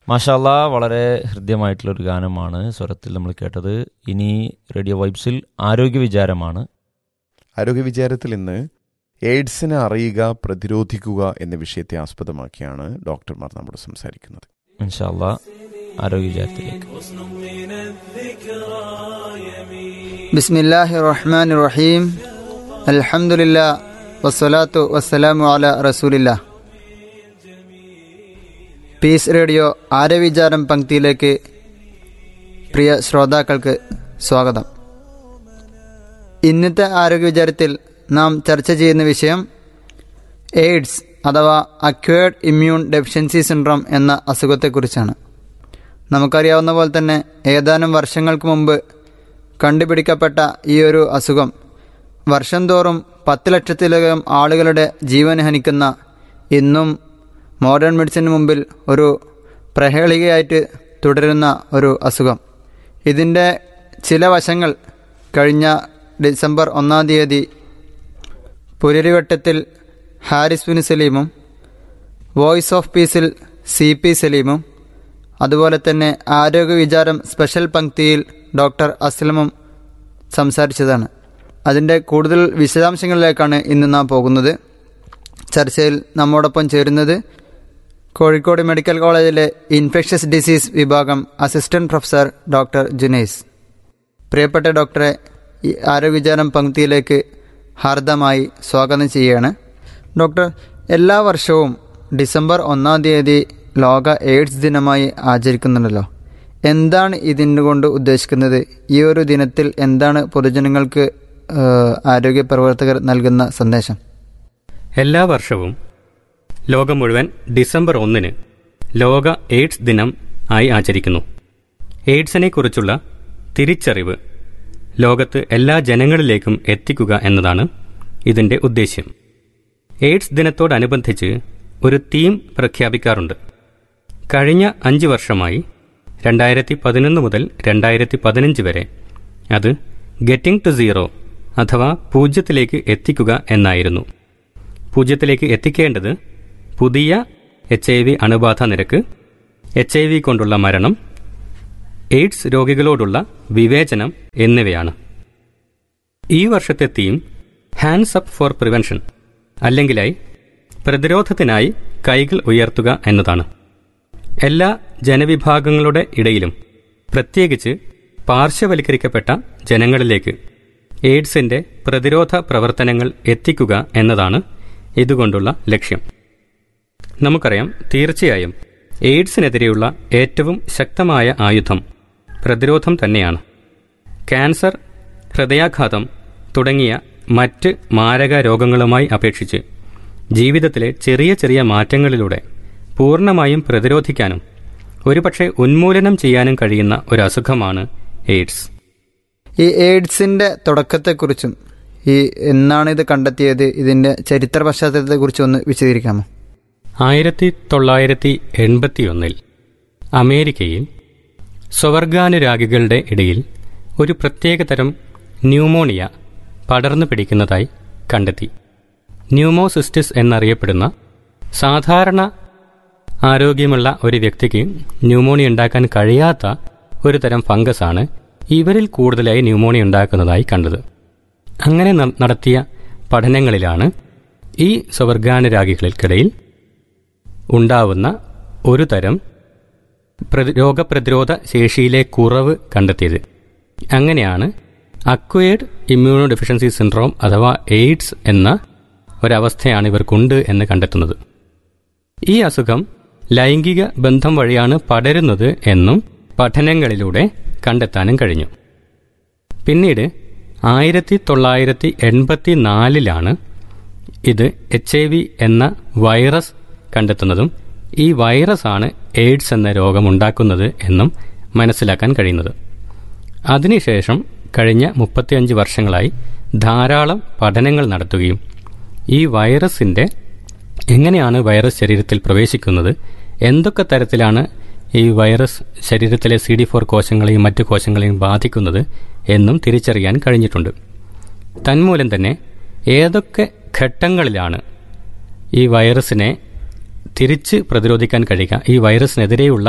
മാഷാല്ല വളരെ ഹൃദ്യമായിട്ടുള്ളൊരു ഗാനമാണ് സ്വരത്തിൽ നമ്മൾ കേട്ടത് ഇനി റേഡിയോ വൈബ്സിൽ ആരോഗ്യ വിചാരമാണ് ആരോഗ്യ വിചാരത്തിൽ ഇന്ന് എയ്ഡ്സിനെ അറിയുക പ്രതിരോധിക്കുക എന്ന വിഷയത്തെ ആസ്പദമാക്കിയാണ് ഡോക്ടർമാർ നമ്മോട് സംസാരിക്കുന്നത് ഇൻഷാല്ല ആരോഗ്യ വിചാരത്തിലേക്ക് بسم الله الرحمن الرحيم الحمد لله والصلاة والسلام على رسول الله പീസ് റേഡിയോ ആരവിചാരം പങ്ക്തിയിലേക്ക് പ്രിയ ശ്രോതാക്കൾക്ക് സ്വാഗതം ഇന്നത്തെ ആരോഗ്യ വിചാരത്തിൽ നാം ചർച്ച ചെയ്യുന്ന വിഷയം എയ്ഡ്സ് അഥവാ അക്വേർഡ് ഇമ്മ്യൂൺ ഡെഫിഷ്യൻസി സിൻഡ്രോം എന്ന അസുഖത്തെക്കുറിച്ചാണ് നമുക്കറിയാവുന്ന പോലെ തന്നെ ഏതാനും വർഷങ്ങൾക്ക് മുമ്പ് കണ്ടുപിടിക്കപ്പെട്ട ഈ ഒരു അസുഖം വർഷം തോറും പത്ത് ലക്ഷത്തിലധികം ആളുകളുടെ ജീവൻ ഹനിക്കുന്ന ഇന്നും മോഡേൺ മെഡിസിന് മുമ്പിൽ ഒരു പ്രഹേളികയായിട്ട് തുടരുന്ന ഒരു അസുഖം ഇതിൻ്റെ ചില വശങ്ങൾ കഴിഞ്ഞ ഡിസംബർ ഒന്നാം തീയതി പുലരിവട്ടത്തിൽ ഹാരിസ് ബിൻ സലീമും വോയിസ് ഓഫ് പീസിൽ സി പി സലീമും അതുപോലെ തന്നെ ആരോഗ്യ വിചാരം സ്പെഷ്യൽ പങ്ക്തിയിൽ ഡോക്ടർ അസ്ലമും സംസാരിച്ചതാണ് അതിൻ്റെ കൂടുതൽ വിശദാംശങ്ങളിലേക്കാണ് ഇന്ന് നാം പോകുന്നത് ചർച്ചയിൽ നമ്മോടൊപ്പം ചേരുന്നത് കോഴിക്കോട് മെഡിക്കൽ കോളേജിലെ ഇൻഫെക്ഷ്യസ് ഡിസീസ് വിഭാഗം അസിസ്റ്റന്റ് പ്രൊഫസർ ഡോക്ടർ ജുനൈസ് പ്രിയപ്പെട്ട ഡോക്ടറെ ഈ ആരോഗ്യവിചാരം പങ്ക്തിയിലേക്ക് ഹാർദമായി സ്വാഗതം ചെയ്യുകയാണ് ഡോക്ടർ എല്ലാ വർഷവും ഡിസംബർ ഒന്നാം തീയതി ലോക എയ്ഡ്സ് ദിനമായി ആചരിക്കുന്നുണ്ടല്ലോ എന്താണ് ഇതിന് കൊണ്ട് ഉദ്ദേശിക്കുന്നത് ഈ ഒരു ദിനത്തിൽ എന്താണ് പൊതുജനങ്ങൾക്ക് ഏഹ്, ആരോഗ്യ പ്രവർത്തകർ നൽകുന്ന സന്ദേശം എല്ലാ വർഷവും ലോകം മുഴുവൻ ഡിസംബർ ഒന്നിന് ലോക എയ്ഡ്സ് ദിനം ആയി ആചരിക്കുന്നു എയ്ഡ്സിനെ കുറിച്ചുള്ള തിരിച്ചറിവ് ലോകത്ത് എല്ലാ ജനങ്ങളിലേക്കും എത്തിക്കുക എന്നതാണ് ഇതിന്റെ ഉദ്ദേശ്യം എയ്ഡ്സ് ദിനത്തോടനുബന്ധിച്ച് ഒരു തീം പ്രഖ്യാപിക്കാറുണ്ട് കഴിഞ്ഞ അഞ്ച് വർഷമായി രണ്ടായിരത്തി പതിനൊന്ന് മുതൽ രണ്ടായിരത്തി പതിനഞ്ച് വരെ അത് ഗെറ്റിംഗ് ടു സീറോ അഥവാ പൂജ്യത്തിലേക്ക് എത്തിക്കുക എന്നായിരുന്നു പൂജ്യത്തിലേക്ക് എത്തിക്കേണ്ടത് പുതിയ എച്ച് ഐ വി അണുബാധ നിരക്ക് എച്ച് ഐ വി കൊണ്ടുള്ള മരണം എയ്ഡ്സ് രോഗികളോടുള്ള വിവേചനം എന്നിവയാണ് ഈ വർഷത്തെ theme hands up for prevention അല്ലെങ്കിലായി പ്രതിരോധത്തിനായി കൈകൾ ഉയർത്തുക എന്നതാണ് എല്ലാ ജനവിഭാഗങ്ങളുടെ ഇടയിലും പ്രത്യേകിച്ച് പാർശ്വവൽക്കരിക്കപ്പെട്ട ജനങ്ങളിലേക്ക് എയ്ഡ്സിന്റെ പ്രതിരോധ പ്രവർത്തനങ്ങൾ എത്തിക്കുക എന്നതാണ് ഇതുകൊണ്ടുള്ള ലക്ഷ്യം നമുക്കറിയാം തീർച്ചയായും എയ്ഡ്സിനെതിരെയുള്ള ഏറ്റവും ശക്തമായ ആയുധം പ്രതിരോധം തന്നെയാണ് ക്യാൻസർ ഹൃദയാഘാതം തുടങ്ങിയ മറ്റ് മാരക രോഗങ്ങളുമായി അപേക്ഷിച്ച് ജീവിതത്തിലെ ചെറിയ ചെറിയ മാറ്റങ്ങളിലൂടെ പൂർണ്ണമായും പ്രതിരോധിക്കാനും ഒരുപക്ഷെ ഉന്മൂലനം ചെയ്യാനും കഴിയുന്ന ഒരു അസുഖമാണ് എയ്ഡ്സ് ഈ എയ്ഡ്സിൻ്റെ തുടക്കത്തെക്കുറിച്ചും ഈ എന്നാണ് ഇത് കണ്ടെത്തിയത് ഇതിൻ്റെ ചരിത്ര പശ്ചാത്തലത്തെക്കുറിച്ചും ഒന്ന് വിശദീകരിക്കാമോ ആയിരത്തി തൊള്ളായിരത്തി എൺപത്തിയൊന്നിൽ അമേരിക്കയിൽ സ്വവർഗാനുരാഗികളുടെ ഇടയിൽ ഒരു പ്രത്യേകതരം ന്യൂമോണിയ പടർന്നു പിടിക്കുന്നതായി കണ്ടെത്തി ന്യൂമോസിസ്റ്റിസ് എന്നറിയപ്പെടുന്ന സാധാരണ ആരോഗ്യമുള്ള ഒരു വ്യക്തിക്ക് ന്യൂമോണിയ ഉണ്ടാക്കാൻ കഴിയാത്ത ഒരു തരം ഫംഗസാണ് ഇവരിൽ കൂടുതലായി ന്യൂമോണിയ ഉണ്ടാക്കുന്നതായി കണ്ടത് അങ്ങനെ ന- നടത്തിയ പഠനങ്ങളിലാണ് ഈ സ്വവർഗാനുരാഗികൾക്കിടയിൽ ഉണ്ടാവുന്ന ഒരു തരം പ്രതി- രോഗപ്രതിരോധ ശേഷിയിലെ കുറവ് കണ്ടെത്തിയത് അങ്ങനെയാണ് അക്വയേർഡ് ഇമ്മ്യൂണോ ഡെഫിഷ്യൻസി സിൻഡ്രോം അഥവാ എയ്ഡ്സ് എന്ന ഒരവസ്ഥയാണ് ഇവർക്കുണ്ട് എന്ന് കണ്ടെത്തുന്നത് ഈ അസുഖം ലൈംഗിക ബന്ധം വഴിയാണ് പടരുന്നത് എന്നും പഠനങ്ങളിലൂടെ കണ്ടെത്താനും കഴിഞ്ഞു പിന്നീട് ആയിരത്തി തൊള്ളായിരത്തി എൺപത്തി നാലിലാണ് ഇത് എച്ച് ഐ വി എന്ന വൈറസ് കണ്ടെത്തുന്നതും ഈ വൈറസാണ് എയ്ഡ്സ് എന്ന രോഗമുണ്ടാക്കുന്നത് എന്നും മനസ്സിലാക്കാൻ കഴിയുന്നത് അതിനുശേഷം കഴിഞ്ഞ മുപ്പത്തിയഞ്ച് വർഷങ്ങളായി ധാരാളം പഠനങ്ങൾ നടത്തുകയും ഈ വൈറസിന്റെ എങ്ങനെയാണ് വൈറസ് ശരീരത്തിൽ പ്രവേശിക്കുന്നത് എന്തൊക്കെ തരത്തിലാണ് ഈ വൈറസ് ശരീരത്തിലെ സി ഡി ഫോർ കോശങ്ങളെയും മറ്റു കോശങ്ങളെയും ബാധിക്കുന്നത് എന്നും തിരിച്ചറിയാൻ കഴിഞ്ഞിട്ടുണ്ട് തന്മൂലം തന്നെ ഏതൊക്കെ ഘട്ടങ്ങളിലാണ് ഈ വൈറസിനെ തിരിച്ച് പ്രതിരോധിക്കാൻ കഴിയുക ഈ വൈറസിനെതിരെയുള്ള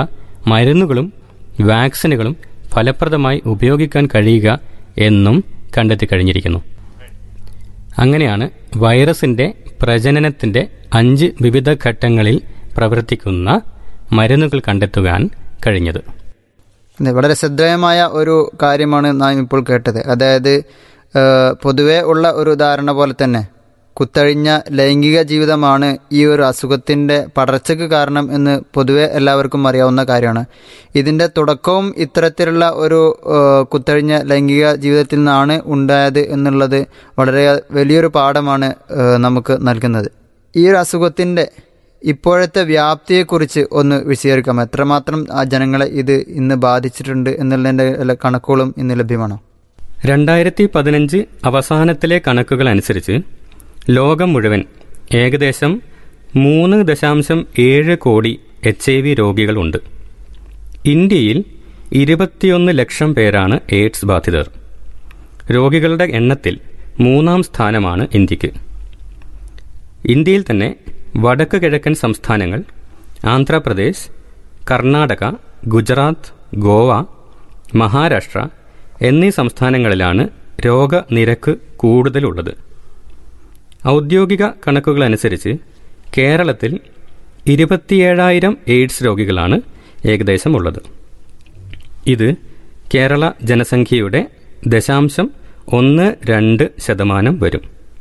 മരുന്നുകളും വാക്സിനുകളും ഫലപ്രദമായി ഉപയോഗിക്കാൻ കഴിയുക എന്നും കണ്ടെത്തി കഴിഞ്ഞിരിക്കുന്നു അങ്ങനെയാണ് വൈറസിന്റെ പ്രജനനത്തിന്റെ അഞ്ച് വിവിധ ഘട്ടങ്ങളിൽ പ്രവർത്തിക്കുന്ന മരുന്നുകൾ കണ്ടെത്തുവാൻ കഴിഞ്ഞത് അതെ വളരെ ശ്രദ്ധേയമായ ഒരു കാര്യമാണ് നാം ഇപ്പോൾ കേട്ടത് അതായത് ഏഹ്, പൊതുവെ ഉള്ള ഒരു ധാരണ പോലെ തന്നെ കുത്തഴിഞ്ഞ ലൈംഗിക ജീവിതമാണ് ഈ ഒരു അസുഖത്തിൻ്റെ പടർച്ചയ്ക്ക് കാരണം എന്ന് പൊതുവെ എല്ലാവർക്കും അറിയാവുന്ന കാര്യമാണ് ഇതിൻ്റെ തുടക്കവും ഇത്തരത്തിലുള്ള ഒരു ഏഹ്, കുത്തഴിഞ്ഞ ലൈംഗിക ജീവിതത്തിൽ നിന്നാണ് ഉണ്ടായത് എന്നുള്ളത് വളരെ വലിയൊരു പാഠമാണ് ഏഹ്, നമുക്ക് നൽകുന്നത് ഈ ഒരു അസുഖത്തിൻ്റെ ഇപ്പോഴത്തെ വ്യാപ്തിയെക്കുറിച്ച് ഒന്ന് വിശദീകരിക്കാം എത്രമാത്രം ആ ജനങ്ങളെ ഇത് ഇന്ന് ബാധിച്ചിട്ടുണ്ട് എന്നുള്ളതിൻ്റെ എല്ലാ കണക്കുകളും ഇന്ന് ലഭ്യമാണോ രണ്ടായിരത്തി പതിനഞ്ച് അവസാനത്തിലെ കണക്കുകൾ അനുസരിച്ച് ലോകം മുഴുവൻ ഏകദേശം മൂന്ന് ദശാംശം ഏഴ് കോടി എച്ച് ഐ വി രോഗികളുണ്ട് ഇന്ത്യയിൽ ഇരുപത്തിയൊന്ന് ലക്ഷം പേരാണ് എയ്ഡ്സ് ബാധിതർ രോഗികളുടെ എണ്ണത്തിൽ മൂന്നാം സ്ഥാനമാണ് ഇന്ത്യക്ക് ഇന്ത്യയിൽ തന്നെ വടക്ക് കിഴക്കൻ സംസ്ഥാനങ്ങൾ ആന്ധ്രാപ്രദേശ് കർണാടക ഗുജറാത്ത് ഗോവ മഹാരാഷ്ട്ര എന്നീ സംസ്ഥാനങ്ങളിലാണ് രോഗനിരക്ക് കൂടുതലുള്ളത് ഔദ്യോഗിക കണക്കുകളനുസരിച്ച് കേരളത്തിൽ ഇരുപത്തിയേഴായിരം എയ്ഡ്സ് രോഗികളാണ് ഏകദേശം ഉള്ളത് ഇത് കേരള ജനസംഖ്യയുടെ ദശാംശം ഒന്ന് രണ്ട് ശതമാനം വരും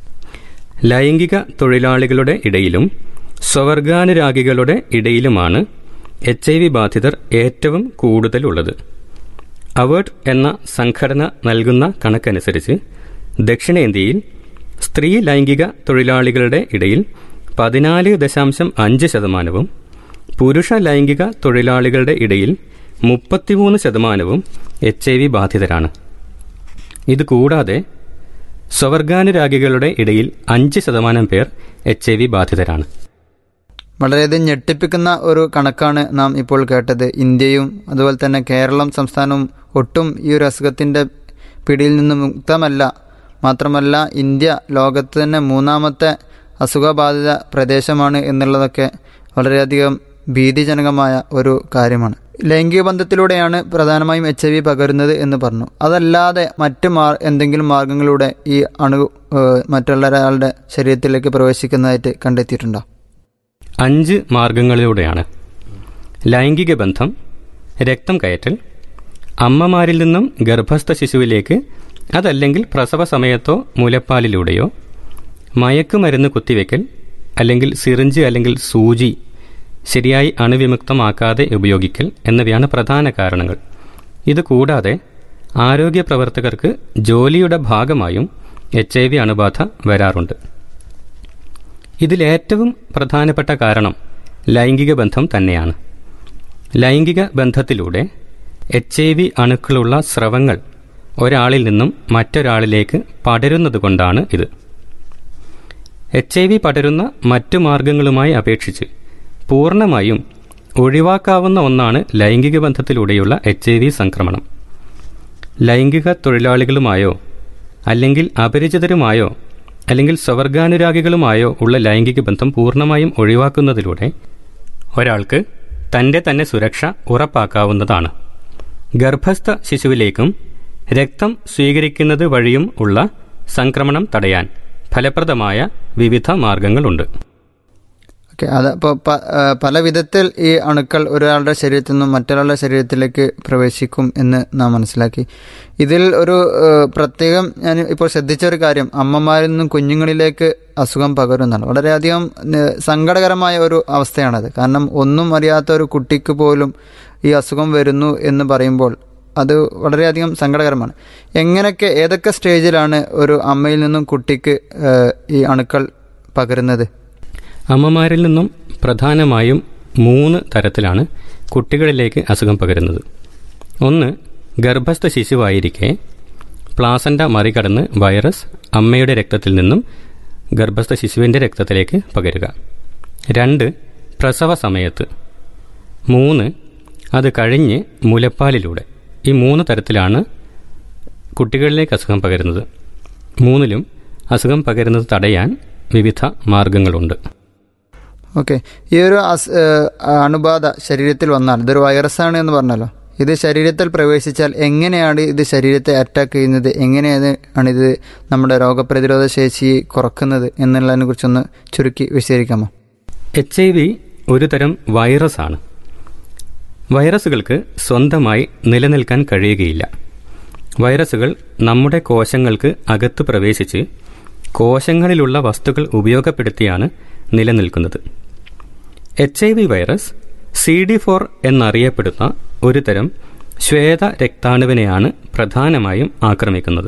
ലൈംഗിക തൊഴിലാളികളുടെ ഇടയിലും സ്വവർഗാനുരാഗികളുടെ ഇടയിലുമാണ് എച്ച് ഐ വി ബാധിതർ ഏറ്റവും കൂടുതലുള്ളത് അവേർഡ് എന്ന സംഘടന നൽകുന്ന കണക്കനുസരിച്ച് ദക്ഷിണേന്ത്യയിൽ സ്ത്രീ ലൈംഗിക തൊഴിലാളികളുടെ ഇടയിൽ പതിനാല് ദശാംശം അഞ്ച് ശതമാനവും പുരുഷ ലൈംഗിക തൊഴിലാളികളുടെ ഇടയിൽ മുപ്പത്തിമൂന്ന് ശതമാനവും എച്ച് ഐ വി ബാധിതരാണ് ഇത് കൂടാതെ സ്വവർഗാനുരാഗികളുടെ ഇടയിൽ അഞ്ച് ശതമാനം പേർ എച്ച് ഐ വി ബാധിതരാണ് വളരെയധികം ഞെട്ടിപ്പിക്കുന്ന ഒരു കണക്കാണ് നാം ഇപ്പോൾ കേട്ടത് ഇന്ത്യയും അതുപോലെ തന്നെ കേരളം സംസ്ഥാനവും ഒട്ടും ഈ ഒരു അസുഖത്തിൻ്റെ പിടിയിൽ നിന്ന് മുക്തമല്ല മാത്രമല്ല ഇന്ത്യ ലോകത്ത് തന്നെ മൂന്നാമത്തെ അസുഖബാധിത പ്രദേശമാണ് എന്നുള്ളതൊക്കെ വളരെയധികം ഭീതിജനകമായ ഒരു കാര്യമാണ് ലൈംഗിക ബന്ധത്തിലൂടെയാണ് പ്രധാനമായും എച്ച് ഐ വി പകരുന്നത് എന്ന് പറഞ്ഞു അതല്ലാതെ മറ്റ് മാർ എന്തെങ്കിലും മാർഗങ്ങളിലൂടെ ഈ അണു ഏഹ്, മറ്റുള്ള ഒരാളുടെ ശരീരത്തിലേക്ക് പ്രവേശിക്കുന്നതായിട്ട് കണ്ടെത്തിയിട്ടുണ്ടോ അഞ്ച് മാർഗങ്ങളിലൂടെയാണ് ലൈംഗിക ബന്ധം രക്തം കയറ്റൽ അമ്മമാരിൽ നിന്നും ഗർഭസ്ഥ ശിശുവിലേക്ക് അതല്ലെങ്കിൽ പ്രസവ സമയത്തോ മുലപ്പാലിലൂടെയോ മയക്കുമരുന്ന് കുത്തിവെക്കൽ അല്ലെങ്കിൽ സിറിഞ്ച് അല്ലെങ്കിൽ സൂചി ശരിയായി അണുവിമുക്തമാക്കാതെ ഉപയോഗിക്കൽ എന്നിവയാണ് പ്രധാന കാരണങ്ങൾ ഇത് കൂടാതെ ആരോഗ്യ പ്രവർത്തകർക്ക് ജോലിയുടെ ഭാഗമായും എച്ച് ഐ വി അണുബാധ വരാറുണ്ട് ഇതിലേറ്റവും പ്രധാനപ്പെട്ട കാരണം ലൈംഗിക ബന്ധം തന്നെയാണ് ലൈംഗിക ബന്ധത്തിലൂടെ എച്ച് ഐ വി അണുക്കളുള്ള സ്രവങ്ങൾ ഒരാളിൽ നിന്നും മറ്റൊരാളിലേക്ക് പടരുന്നതുകൊണ്ടാണ് ഇത് എച്ച് ഐ വി പടരുന്ന മറ്റു മാർഗങ്ങളുമായി അപേക്ഷിച്ച് പൂർണ്ണമായും ഒഴിവാക്കാവുന്ന ഒന്നാണ് ലൈംഗിക ബന്ധത്തിലൂടെയുള്ള എച്ച് ഐ വി സംക്രമണം ലൈംഗിക തൊഴിലാളികളുമായോ അല്ലെങ്കിൽ അപരിചിതരുമായോ അല്ലെങ്കിൽ സ്വവർഗാനുരാഗികളുമായോ ഉള്ള ലൈംഗിക ബന്ധം പൂർണ്ണമായും ഒഴിവാക്കുന്നതിലൂടെ ഒരാൾക്ക് തന്റെ തന്നെ സുരക്ഷ ഉറപ്പാക്കാവുന്നതാണ് ഗർഭസ്ഥ ശിശുവിലേക്കും രക്തം സ്വീകരിക്കുന്നത് വഴിയും ഉള്ള സംക്രമണം തടയാൻ ഫലപ്രദമായ വിവിധ മാർഗങ്ങളുണ്ട് ഓക്കെ അത് അപ്പോൾ പല വിധത്തിൽ ഈ അണുക്കൾ ഒരാളുടെ ശരീരത്തിൽ നിന്നും മറ്റൊരാളുടെ ശരീരത്തിലേക്ക് പ്രവേശിക്കും എന്ന് നാം മനസ്സിലാക്കി ഇതിൽ ഒരു ഏഹ്, പ്രത്യേകം ഞാൻ ഇപ്പോൾ ശ്രദ്ധിച്ച ഒരു കാര്യം അമ്മമാരിൽ നിന്നും കുഞ്ഞുങ്ങളിലേക്ക് അസുഖം പകരുന്നതാണ് വളരെയധികം ഏഹ്, സങ്കടകരമായ ഒരു അവസ്ഥയാണത് കാരണം ഒന്നും അറിയാത്ത ഒരു കുട്ടിക്ക് പോലും ഈ അസുഖം വരുന്നു എന്ന് പറയുമ്പോൾ അത് വളരെയധികം സങ്കടകരമാണ് എങ്ങനെയൊക്കെ ഏതൊക്കെ സ്റ്റേജിലാണ് ഒരു അമ്മയിൽ നിന്നും കുട്ടിക്ക് ഏഹ്, ഈ അണുക്കൾ പകരുന്നത് അമ്മമാരിൽ നിന്നും പ്രധാനമായും മൂന്ന് തരത്തിലാണ് കുട്ടികളിലേക്ക് അസുഖം പകരുന്നത് ഒന്ന് ഗർഭസ്ഥ ശിശുവായിരിക്കെ പ്ലാസന്റ മറികടന്ന് വൈറസ് അമ്മയുടെ രക്തത്തിൽ നിന്നും ഗർഭസ്ഥ ശിശുവിൻ്റെ രക്തത്തിലേക്ക് പകരുക രണ്ട് പ്രസവ സമയത്ത് മൂന്ന് അത് കഴിഞ്ഞ് മുലപ്പാലിലൂടെ ഈ മൂന്ന് തരത്തിലാണ് കുട്ടികളിലേക്ക് അസുഖം പകരുന്നത് മൂന്നിലും അസുഖം പകരുന്നത് തടയാൻ വിവിധ മാർഗങ്ങളുണ്ട് ഓക്കെ ഈ ഒരു അസ് ഏഹ് അണുബാധ ശരീരത്തിൽ വന്നാൽ ഇതൊരു വൈറസാണ് എന്ന് പറഞ്ഞല്ലോ ഇത് ശരീരത്തിൽ പ്രവേശിച്ചാൽ എങ്ങനെയാണ് ഇത് ശരീരത്തെ അറ്റാക്ക് ചെയ്യുന്നത് എങ്ങനെയാണ് ആണ് ഇത് നമ്മുടെ രോഗപ്രതിരോധ ശേഷി കുറക്കുന്നത് എന്നുള്ളതിനെ കുറിച്ചൊന്ന് ചുരുക്കി വിശദീകരിക്കാമോ എച്ച് ഐ വി ഒരു തരം വൈറസാണ് വൈറസുകൾക്ക് സ്വന്തമായി നിലനിൽക്കാൻ കഴിയുകയില്ല വൈറസുകൾ നമ്മുടെ കോശങ്ങൾക്ക് അകത്ത് പ്രവേശിച്ച് കോശങ്ങളിലുള്ള വസ്തുക്കൾ ഉപയോഗപ്പെടുത്തിയാണ് നിലനിൽക്കുന്നത് H I V virus C D four എന്നറിയപ്പെടുന്ന ഒരു തരം ശ്വേത രക്താണുവിനെയാണ് പ്രധാനമായും ആക്രമിക്കുന്നത്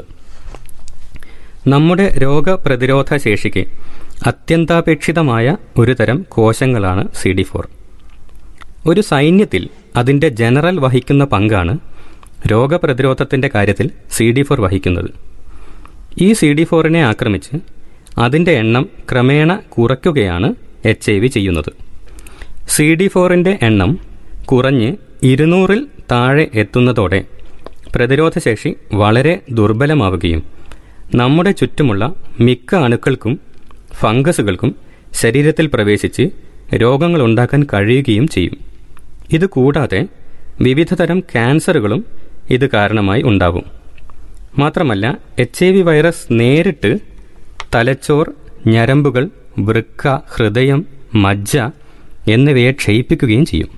നമ്മുടെ രോഗപ്രതിരോധ ശേഷിക്ക് അത്യന്താപേക്ഷിതമായ ഒരു തരം കോശങ്ങളാണ് സി ഡി ഫോർ ഒരു സൈന്യത്തിൽ അതിൻ്റെ ജനറൽ വഹിക്കുന്ന പങ്കാണ് രോഗപ്രതിരോധത്തിൻ്റെ കാര്യത്തിൽ സി ഡി ഫോർ വഹിക്കുന്നത് ഈ സി ഡി ഫോറിനെ ആക്രമിച്ച് അതിൻ്റെ എണ്ണം ക്രമേണ കുറയ്ക്കുകയാണ് എച്ച് ഐ വി ചെയ്യുന്നത് സി ഡി ഫോറിൻ്റെ എണ്ണം കുറഞ്ഞ് ഇരുന്നൂറിൽ താഴെ എത്തുന്നതോടെ പ്രതിരോധശേഷി വളരെ ദുർബലമാവുകയും നമ്മുടെ ചുറ്റുമുള്ള മിക്ക അണുക്കൾക്കും ഫംഗസുകൾക്കും ശരീരത്തിൽ പ്രവേശിച്ച് രോഗങ്ങൾ ഉണ്ടാക്കാൻ കഴിയുകയും ചെയ്യും ഇത് കൂടാതെ വിവിധതരം ക്യാൻസറുകളും ഇത് കാരണമായി ഉണ്ടാവും മാത്രമല്ല എച്ച് ഐ വി വൈറസ് നേരിട്ട് തലച്ചോർ ഞരമ്പുകൾ വൃക്ക ഹൃദയം മജ്ജ എന്നിവയെ ക്ഷയിപ്പിക്കുകയും ചെയ്യും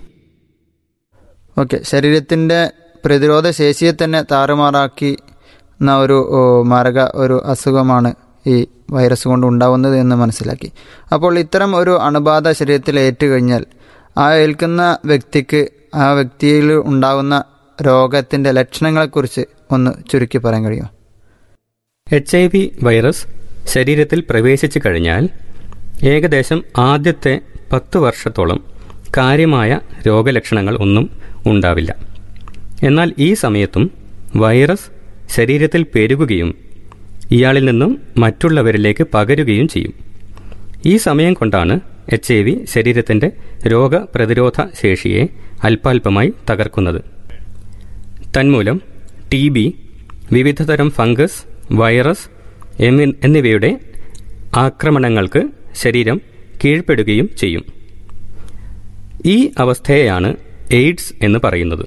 ഓക്കെ ശരീരത്തിൻ്റെ പ്രതിരോധ ശേഷിയെ തന്നെ താറുമാറാക്കി എന്ന ഒരു ഓ, മാരക ഒരു അസുഖമാണ് ഈ വൈറസ് കൊണ്ട് ഉണ്ടാവുന്നത് എന്ന് മനസ്സിലാക്കി അപ്പോൾ ഇത്തരം ഒരു അണുബാധ ശരീരത്തിൽ ഏറ്റുകഴിഞ്ഞാൽ ആ ഏൽക്കുന്ന വ്യക്തിക്ക് ആ വ്യക്തിയിൽ ഉണ്ടാകുന്ന രോഗത്തിൻ്റെ ലക്ഷണങ്ങളെക്കുറിച്ച് ഒന്ന് ചുരുക്കി പറയാൻ കഴിയുമോ എച്ച് ഐ വി വൈറസ് ശരീരത്തിൽ പ്രവേശിച്ചു കഴിഞ്ഞാൽ ഏകദേശം ആദ്യത്തെ പത്ത് വർഷത്തോളം കാര്യമായ രോഗലക്ഷണങ്ങൾ ഒന്നും ഉണ്ടാവില്ല എന്നാൽ ഈ സമയത്തും വൈറസ് ശരീരത്തിൽ പെരുകുകയും ഇയാളിൽ നിന്നും മറ്റുള്ളവരിലേക്ക് പകരുകയും ചെയ്യും ഈ സമയം കൊണ്ടാണ് എച്ച് ഐ വി ശരീരത്തിൻ്റെ രോഗപ്രതിരോധ ശേഷിയെ അല്പാൽപമായി തകർക്കുന്നത് തന്മൂലം ടി ബി വിവിധതരം ഫംഗസ് വൈറസ് എന്നി- എന്നിവയുടെ ആക്രമണങ്ങൾക്ക് ശരീരം കീഴ്പ്പെടുകയും ചെയ്യും ഈ അവസ്ഥയെയാണ് എയ്ഡ്സ് എന്ന് പറയുന്നത്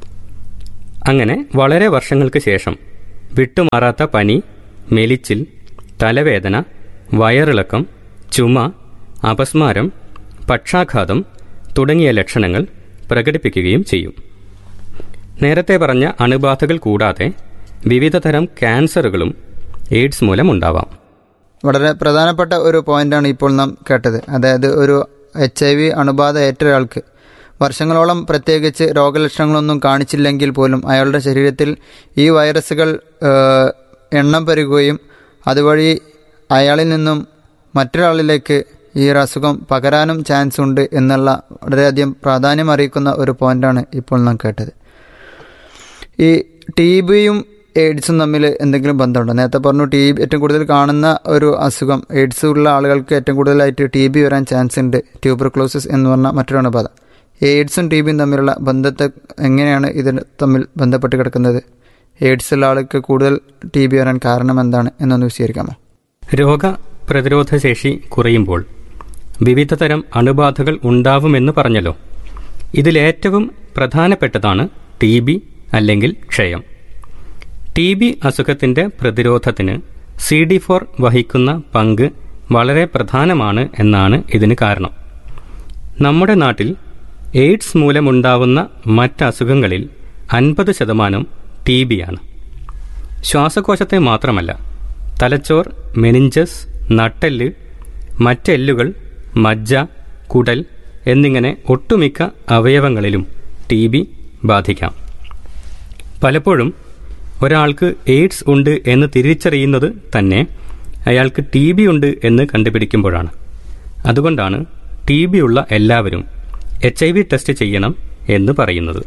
അങ്ങനെ വളരെ വർഷങ്ങൾക്ക് ശേഷം വിട്ടുമാറാത്ത പനി മെലിച്ചിൽ തലവേദന വയറിളക്കം ചുമ അപസ്മാരം പക്ഷാഘാതം തുടങ്ങിയ ലക്ഷണങ്ങൾ പ്രകടിപ്പിക്കുകയും ചെയ്യും നേരത്തെ പറഞ്ഞ അണുബാധകൾ കൂടാതെ വിവിധതരം ക്യാൻസറുകളും എയ്ഡ്സ് മൂലമുണ്ടാവാം വളരെ പ്രധാനപ്പെട്ട ഒരു പോയിന്റാണ് ഇപ്പോൾ നാം കേട്ടത് അതായത് ഒരു എച്ച് ഐ വി അണുബാധ ഏറ്റ ഒരാൾക്ക് വർഷങ്ങളോളം പ്രത്യേകിച്ച് രോഗലക്ഷണങ്ങളൊന്നും കാണിച്ചില്ലെങ്കിൽ പോലും അയാളുടെ ശരീരത്തിൽ ഈ വൈറസുകൾ ഏഹ്, എണ്ണം പെരുകുകയും അതുവഴി അയാളിൽ നിന്നും മറ്റൊരാളിലേക്ക് ഈ ഒരു അസുഖം പകരാനും ചാൻസ് ഉണ്ട് എന്നുള്ള വളരെയധികം പ്രാധാന്യം അറിയിക്കുന്ന ഒരു പോയിന്റാണ് ഇപ്പോൾ നാം കേട്ടത് ഈ ടി ബിയും എയ്ഡ്സും തമ്മിൽ എന്തെങ്കിലും ബന്ധമുണ്ടോ നേരത്തെ പറഞ്ഞു ടി ബി ഏറ്റവും കൂടുതൽ കാണുന്ന ഒരു അസുഖം എയ്ഡ്സ് ഉള്ള ആളുകൾക്ക് ഏറ്റവും കൂടുതലായിട്ട് ടി ബി വരാൻ ചാൻസ് ഉണ്ട് ട്യൂബർക്ലോസിസ് എന്ന് പറഞ്ഞ മറ്റൊരു അണുബാധ എയ്ഡ്സും ടി ബിയും തമ്മിലുള്ള ബന്ധത്തെ എങ്ങനെയാണ് ഇതിന് തമ്മിൽ ബന്ധപ്പെട്ട് കിടക്കുന്നത് എയ്ഡ്സ് ഉള്ള ആൾക്ക് കൂടുതൽ ടി ബി വരാൻ കാരണം എന്താണ് എന്നൊന്ന് വിശദീകരിക്കാമോ രോഗപ്രതിരോധ ശേഷി കുറയുമ്പോൾ വിവിധതരം അണുബാധകൾ ഉണ്ടാവുമെന്ന് പറഞ്ഞല്ലോ ഇതിലേറ്റവും പ്രധാനപ്പെട്ടതാണ് ടി ബി അല്ലെങ്കിൽ ക്ഷയം ടി ബി അസുഖത്തിന്റെ പ്രതിരോധത്തിന് സി ഡി ഫോർ വഹിക്കുന്ന പങ്ക് വളരെ പ്രധാനമാണ് എന്നാണ് ഇതിന് കാരണം നമ്മുടെ നാട്ടിൽ എയ്ഡ്സ് മൂലമുണ്ടാവുന്ന മറ്റസുഖങ്ങളിൽ അൻപത് ശതമാനം ടി ബിയാണ് ശ്വാസകോശത്തെ മാത്രമല്ല തലച്ചോർ മെനിഞ്ചസ് നട്ടെല്ല് മറ്റെല്ലുകൾ മജ്ജ കുടൽ എന്നിങ്ങനെ ഒട്ടുമിക്ക അവയവങ്ങളിലും ടി ബി ബാധിക്കാം പലപ്പോഴും ഒരാൾക്ക് എയ്ഡ്സ് ഉണ്ട് എന്ന് തിരിച്ചറിയുന്നത് തന്നെ അയാൾക്ക് ടി ബി ഉണ്ട് എന്ന് കണ്ടുപിടിക്കുമ്പോഴാണ് അതുകൊണ്ടാണ് ടി ബി ഉള്ള എല്ലാവരും എച്ച് ഐ വി ടെസ്റ്റ് ചെയ്യണം എന്ന് പറയുന്നത്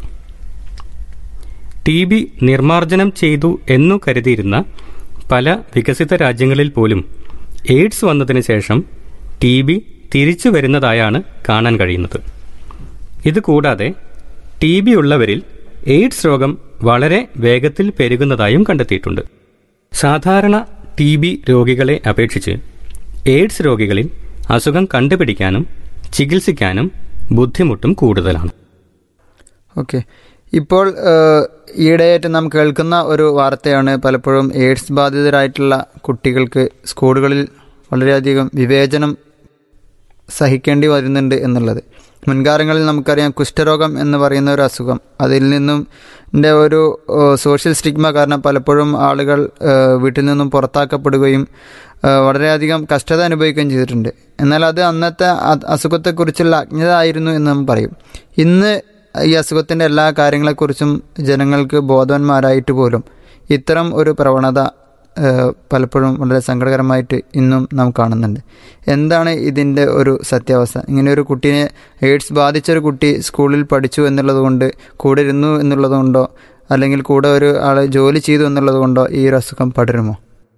ടി ബി നിർമ്മാർജ്ജനം ചെയ്തു എന്നു കരുതിയിരുന്ന പല വികസിത രാജ്യങ്ങളിൽ പോലും എയ്ഡ്സ് വന്നതിന് ശേഷം ടി ബി തിരിച്ചു വരുന്നതായാണ് കാണാൻ കഴിയുന്നത് ഇതുകൂടാതെ ടി ബി ഉള്ളവരിൽ എയ്ഡ്സ് രോഗം വളരെ വേഗത്തിൽ പെരുകുന്നതായും കണ്ടെത്തിയിട്ടുണ്ട് സാധാരണ ടി ബി രോഗികളെ അപേക്ഷിച്ച് എയ്ഡ്സ് രോഗികളിൽ അസുഖം കണ്ടുപിടിക്കാനും ചികിത്സിക്കാനും ബുദ്ധിമുട്ടും കൂടുതലാണ് ഓക്കെ ഇപ്പോൾ ഏഹ്, ഈയിടെയായിട്ട് നാം കേൾക്കുന്ന ഒരു വാർത്തയാണ് പലപ്പോഴും എയ്ഡ്സ് ബാധിതരായിട്ടുള്ള കുട്ടികൾക്ക് സ്കൂളുകളിൽ വളരെയധികം വിവേചനം സഹിക്കേണ്ടി വരുന്നുണ്ട് എന്നുള്ളത് മുൻകാലങ്ങളിൽ നമുക്കറിയാം കുഷ്ഠരോഗം എന്ന് പറയുന്ന ഒരു അസുഖം അതിൽ നിന്നും ന്റെ ഒരു ഏഹ്, സോഷ്യൽ സ്റ്റിഗ്മ കാരണം പലപ്പോഴും ആളുകൾ ഏഹ്, വീട്ടിൽ നിന്നും പുറത്താക്കപ്പെടുകയും ഏഹ്, വളരെയധികം കഷ്ടത അനുഭവിക്കുകയും ചെയ്തിട്ടുണ്ട് എന്നാൽ അത് അന്നത്തെ അ- അസുഖത്തെക്കുറിച്ചുള്ള അജ്ഞത ആയിരുന്നു എന്ന് നാം പറയും ഇന്ന് ഈ അസുഖത്തിൻ്റെ എല്ലാ കാര്യങ്ങളെക്കുറിച്ചും ജനങ്ങൾക്ക് ബോധവാന്മാരായിട്ട് പോലും ഇത്തരം ഒരു പ്രവണത ഏഹ്, പലപ്പോഴും വളരെ സങ്കടകരമായിട്ട് ഇന്നും നാം കാണുന്നുണ്ട് എന്താണ് ഇതിൻ്റെ ഒരു സത്യാവസ്ഥ ഇങ്ങനെ ഒരു കുട്ടീനെ എയ്ഡ്സ് ബാധിച്ചൊരു കുട്ടി സ്കൂളിൽ പഠിച്ചു എന്നുള്ളത് കൊണ്ട് കൂടെ ഇരുന്നു എന്നുള്ളത് കൊണ്ടോ അല്ലെങ്കിൽ കൂടെ ഒരു ആൾ ജോലി ചെയ്തു എന്നുള്ളത് കൊണ്ടോ ഈ ഒരു അസുഖം പടരുമോ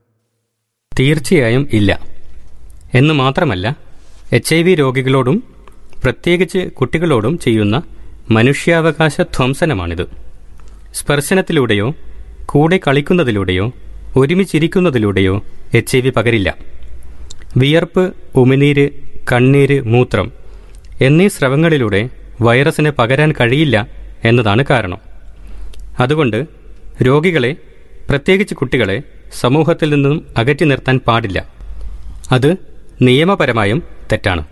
തീർച്ചയായും ഇല്ല എന്ന് മാത്രമല്ല എച്ച് ഐ വി രോഗികളോടും പ്രത്യേകിച്ച് കുട്ടികളോടും ചെയ്യുന്ന മനുഷ്യാവകാശ ധ്വംസനമാണിത് സ്പർശനത്തിലൂടെയോ കൂടെ കളിക്കുന്നതിലൂടെയോ ഒരുമിച്ചിരിക്കുന്നതിലൂടെയോ എച്ച് ഐ വി പകരില്ല വിയർപ്പ് ഉമിനീര് കണ്ണീര് മൂത്രം എന്നീ സ്രവങ്ങളിലൂടെ വൈറസിന് പകരാൻ കഴിയില്ല എന്നതാണ് കാരണം അതുകൊണ്ട് രോഗികളെ പ്രത്യേകിച്ച് കുട്ടികളെ സമൂഹത്തിൽ നിന്നും അകറ്റി നിർത്താൻ പാടില്ല അത് നിയമപരമായും തെറ്റാണ്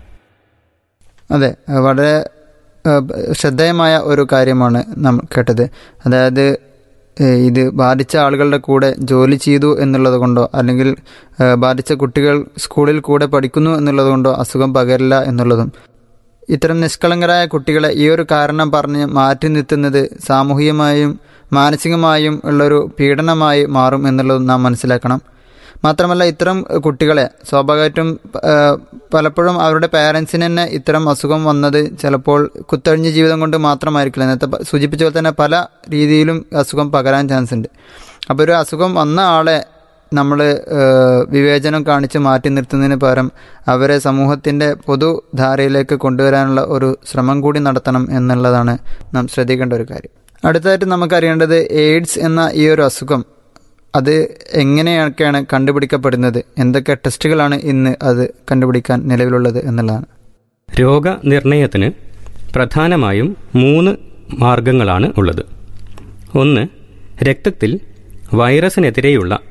അതെ അഹ് വളരെ അഹ് ശ്രദ്ധേയമായ ഒരു കാര്യമാണ് നാം കേട്ടത് അതായത് ഏഹ് ഇത് ബാധിച്ച ആളുകളുടെ കൂടെ ജോലി ചെയ്തു എന്നുള്ളത് കൊണ്ടോ അല്ലെങ്കിൽ ഏഹ് ബാധിച്ച കുട്ടികൾ സ്കൂളിൽ കൂടെ പഠിക്കുന്നു എന്നുള്ളത് കൊണ്ടോ അസുഖം പകരില്ല എന്നുള്ളതും ഇത്തരം നിഷ്കളങ്കരായ കുട്ടികളെ ഈ ഒരു കാരണം പറഞ്ഞ് മാറ്റി നിർത്തുന്നത് സാമൂഹികമായും മാനസികമായും ഉള്ളൊരു പീഡനമായി മാറും എന്നുള്ളതും നാം മനസ്സിലാക്കണം മാത്രമല്ല ഇത്തരം കുട്ടികളെ സ്വാഭാവികമായിട്ടും ആ, പലപ്പോഴും അവരുടെ പേരൻസിന് തന്നെ ഇത്തരം അസുഖം വന്നത് ചിലപ്പോൾ കുത്തഴിഞ്ഞ ജീവിതം കൊണ്ട് മാത്രമായിരിക്കില്ല നേരത്തെ പ- സൂചിപ്പിച്ച പോലെ തന്നെ പല രീതിയിലും അസുഖം പകരാൻ ചാൻസ് ഉണ്ട് അപ്പോൾ ഒരു അസുഖം വന്ന ആളെ നമ്മൾ വിവേചനം കാണിച്ച് മാറ്റി നിർത്തുന്നതിന് പകരം അവരെ സമൂഹത്തിൻ്റെ പൊതുധാരയിലേക്ക് കൊണ്ടുവരാനുള്ള ഒരു ശ്രമം കൂടി നടത്തണം എന്നുള്ളതാണ് നാം ശ്രദ്ധിക്കേണ്ട ഒരു കാര്യം അടുത്തതായിട്ട് നമുക്കറിയേണ്ടത് എയ്ഡ്സ് എന്ന ഈ ഒരു അസുഖം അത് എങ്ങനെയൊക്കെയാണ് കണ്ടുപിടിക്കപ്പെടുന്നത് എന്തൊക്കെ ടെസ്റ്റുകളാണ് ഇന്ന് അത് കണ്ടുപിടിക്കാൻ നിലവിലുള്ളത് എന്നുള്ളതാണ് രോഗനിർണയത്തിന് പ്രധാനമായും മൂന്ന് മാർഗങ്ങളാണ് ഉള്ളത് ഒന്ന് രക്തത്തിൽ വൈറസിനെതിരെയുള്ള